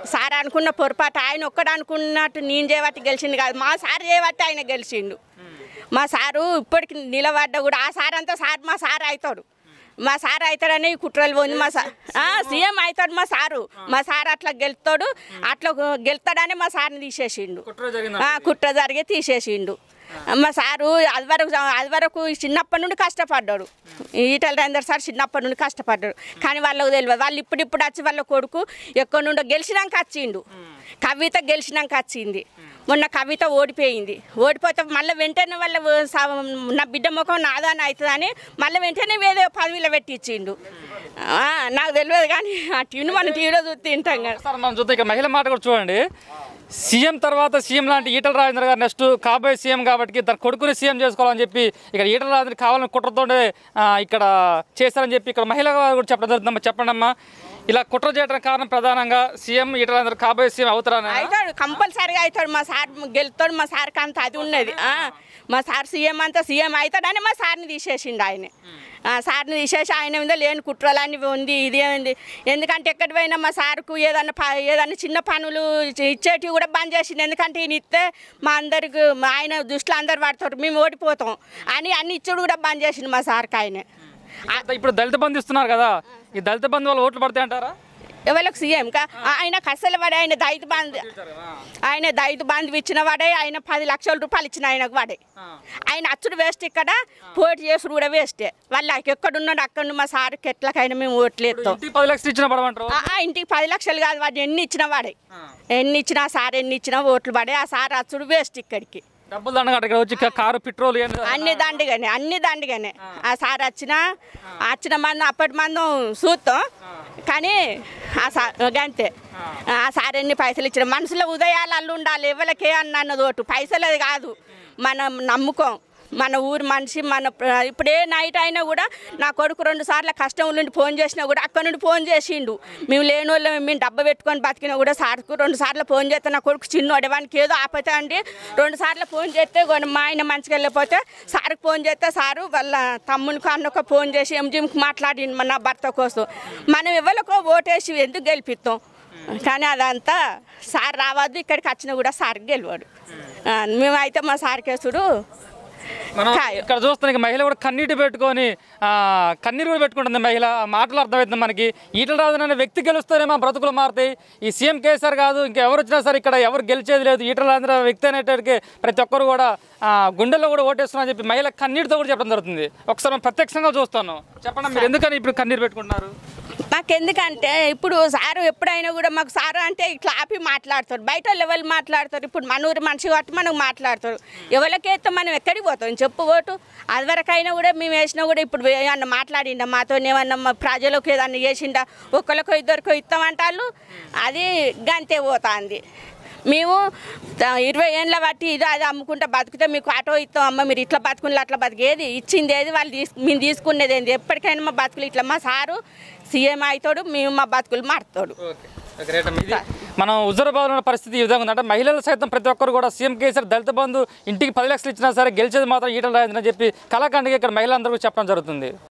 Sir అనుకున్న పొరపాటు ఆయన ఒక్కడు అనుకున్నట్టు నేను చేయబట్టి గెలిచింది కాదు మా సార్ చేయబట్టి ఆయన గెలిచిండు మా సారు ఇప్పటికి నిలబడ్డ కూడా ఆ సార్ అంతా సార్ మా సార్ అవుతాడు మా సార్ అవుతాడని ఈ కుట్రలు పోయింది మా సార్ సీఎం అవుతాడు మా సారు మా సార్ అట్లా గెలుతాడు అట్లా గెలుతాడని మా సార్ని తీసేసిండు కుట్ర జరిగింది ఆ, కుట్ర జరిగి తీసేసిండు మా సారు అది వరకు అది వరకు చిన్నప్పటి నుండి కష్టపడ్డాడు ఈటల రాజేందర్ సార్ చిన్నప్పటి నుండి కష్టపడ్డాడు కానీ వాళ్ళకు తెలియదు వాళ్ళు ఇప్పుడు ఇప్పుడు వచ్చి వాళ్ళ కొడుకు ఎక్కడి నుండో గెలిచినాక వచ్చిండు కవిత గెలిచినాక వచ్చింది మొన్న కవిత ఓడిపోయింది ఓడిపోతే మళ్ళీ వెంటనే వాళ్ళ స- నా బిడ్డ ముఖం నాదాని అవుతుందని మళ్ళీ వెంటనే వేరే పదవిలో పెట్టించిండు ఆ, నాకు తెలియదు కానీ ఆ టీవీని మనం టీవీలో చూసి తింటాం కదా సార్ మనం చూద్దాం ఇక మహిళ మాట కూడా చూడండి సీఎం తర్వాత సీఎం లాంటి ఈటల రాజేంద్ర గారు నెక్స్ట్ కాబోయే సీఎం కాబట్టి తన కొడుకుని సీఎం చేసుకోవాలని చెప్పి ఇక్కడ ఈటల రాజేంద్ర కావాలని కుట్రతోనే ఆ, ఇక్కడ చేశారని చెప్పి ఇక్కడ మహిళ గారు కూడా చెప్పడం జరుగుతుందమ్మా చెప్పండి అమ్మా ఇలా కుట్ర చేయడానికి కారణం ప్రధానంగా సీఎం ఈటల రాజేంద్ర కాబోయే సీఎం అవుతారని అవుతాడు కంపల్సరీగా అవుతాడు మా సార్ గెలుతాడు మా సార్కి అంత అది ఉన్నది ఆ, మా సార్ సీఎం అంతా సీఎం అవుతాడని మా సార్ని తీసేసిండు ఆయన ఆ, సార్ని తీసేసి ఆయన మీద లేని కుట్రలన్నీ ఉంది ఇది ఉంది ఎందుకంటే ఎక్కడి పోయినా మా సార్కు ఏదన్నా ప- ఏదన్నా చిన్న పనులు ఇచ్చే- ఇచ్చేటివి కూడా బంద్ చేసిండు ఎందుకంటే ఈయన ఇస్తే మా అందరికి మా ఆయన దృష్టిలో అందరు పడతారు మేము ఓడిపోతాం అని అన్ని ఇచ్చుడు కూడా బంద్ చేసిండు మా సార్కి ఆయన ఇప్పుడు దళిత బంధు ఇస్తున్నారు కదా ఈ దళిత బంధు వల్ల ఓట్లు పడతాయి అంటారా ఎవరికి సీఎం కా ఆయన కసలు వాడే ఆయన దళిత బంధు ఆయన దళిత బంధు ఇచ్చిన వాడే ఆయన పది లక్షల రూపాయలు ఇచ్చిన ఆయనకు వాడే ఆయన అచ్చుడు వేస్ట్ ఇక్కడ పోటీ చేసుడు కూడా వేస్టే వాళ్ళకి ఎక్కడున్నాడు అక్కడ మా సార్కి ఎట్లకైనా మేము ఓట్లేస్తాం ఇంటికి పది లక్షలు ఇచ్చిన పడమంటారు ఆ, ఆ ఇంటికి పది లక్షలు కాదు వాడు ఎన్ని ఇచ్చినా వాడే ఎన్ని ఇచ్చినా సార్ ఎన్ని ఇచ్చినా ఓట్లు పడే ఆ సార్ అచ్చుడు వేస్ట్ ఇక్కడికి డబ్బులు దండగా ఇక్కడ వచ్చి ఇక కారు పెట్రోల్ ఏం అన్ని దండిగానే అన్ని దండిగానే ఆ సార్ వచ్చిన వచ్చిన మంది అప్పటి మందం చూస్తాం కానీ ఆ సార్ గంతే ఆ సార్ ఎన్ని పైసలు ఇచ్చిన మనసులో ఉదయాలు అల్లు ఉండాలి ఎవరికే అన్న అన్నది ఓటు పైసలది కాదు మనం నమ్ముకోం మన ఊరు మనిషి మన ప్ర- ఇప్పుడే నైట్ అయినా కూడా నా కొడుకు రెండు సార్లు కష్టం నుండి ఫోన్ చేసినా కూడా అక్కడ నుండి ఫోన్ చేసిండు మేము లేని వాళ్ళు మేము డబ్బా పెట్టుకొని బతికినా కూడా సార్కు రెండు సార్లు ఫోన్ చేస్తే నా కొడుకు చిన్నోడే వానికి ఏదో ఆపతే అండి రెండు సార్లు ఫోన్ చేస్తే కొన- మా ఆయన మంచిగా వెళ్ళిపోతే సార్కి ఫోన్ చేస్తే సారు వాళ్ళ తమ్మునికి అన్నొక ఫోన్ చేసి ఎంజిఎంకి మాట్లాడిండు మన నా భర్త కోసం మనం ఎవరికో ఓటేసి ఎందుకు గెలిపిస్తాం కానీ అదంతా సార్ రావద్దు ఇక్కడికి వచ్చినా కూడా సార్కి గెలవాడు ఆ, మేమైతే మా సార్ కేసుడు మనం ఖాయం. ఇక్కడ చూస్తాం ఇక మహిళ కూడా కన్నీటి పెట్టుకొని ఆ, కన్నీరు కూడా పెట్టుకుంటుంది మహిళ ఆ మాటలు అర్థమవుతుంది మనకి ఈటల రాజు అనే వ్యక్తి గెలుస్తేనే మా బ్రతుకులు మారుతాయి ఈ సీఎం కేసీఆర్ కాదు ఇంకా ఎవరు వచ్చినా సరే ఇక్కడ ఎవరు గెలిచేది లేదు ఈటల రాజు అనే వ్యక్తి అనేటరికి ప్రతి ఒక్కరు కూడా ఆ, గుండెల్లో కూడా ఓటేస్తున్నారని చెప్పి మహిళ కన్నీటితో కూడా చెప్పడం జరుగుతుంది ఒకసారి మనం ప్రత్యక్షంగా చూస్తాను చెప్పండి మీరు ఎందుకని ఇప్పుడు కన్నీరు పెట్టుకుంటున్నారు మాకెందుకంటే ఇప్పుడు సారు ఎప్పుడైనా కూడా మాకు సారు అంటే ఇట్లా ఆపి మాట్లాడతారు బయట వాళ్ళు ఎవరు మాట్లాడతారు ఇప్పుడు మన ఊరు మనిషి కాబట్టి మనకు మాట్లాడతారు ఎవరికైతే మనం ఎక్కడికి పోతాం చెప్పు ఓటు అది వరకైనా కూడా మేము వేసినా కూడా ఇప్పుడు ఏమన్నా మాట్లాడిండా మాతో ఏమన్నా మా ప్రజలకు ఏదన్నా చేసిండా ఒక్కరికో ఇద్దరికో ఇస్తామంటారు అది గంతే పోతుంది మేము ద- ఇరవై ఏళ్ళ బట్టి ఇది అది అమ్ముకుంటా బతికితే మీకు ఆటో ఇస్తాం అమ్మ మీరు ఇట్లా బతుకుని అట్లా బతికేది ఇచ్చింది ఏది వాళ్ళు తీసు మేము తీసుకునేది ఏంది ఎప్పటికైనా మా బతుకులు ఇట్లా మా సారు సీఎం అవుతాడు మేము మా బతుకులు మారుతాడు ఓకే గ్రేట్ అమ్మ. ఇది మనం హుజరాబాద్ ఉన్న పరిస్థితి ఈ విధంగా ఉందంటే మహిళలు సైతం ప్రతి ఒక్కరు కూడా సీఎం కేసీఆర్ దళిత బంధు ఇంటికి పది లక్షలు ఇచ్చినా సరే గెలిచేది మాత్రం ఈటల రాజేంద్ర అని చెప్పి కళాఖండిగా ఇక్కడ మహిళలందరూ చెప్పడం జరుగుతుంది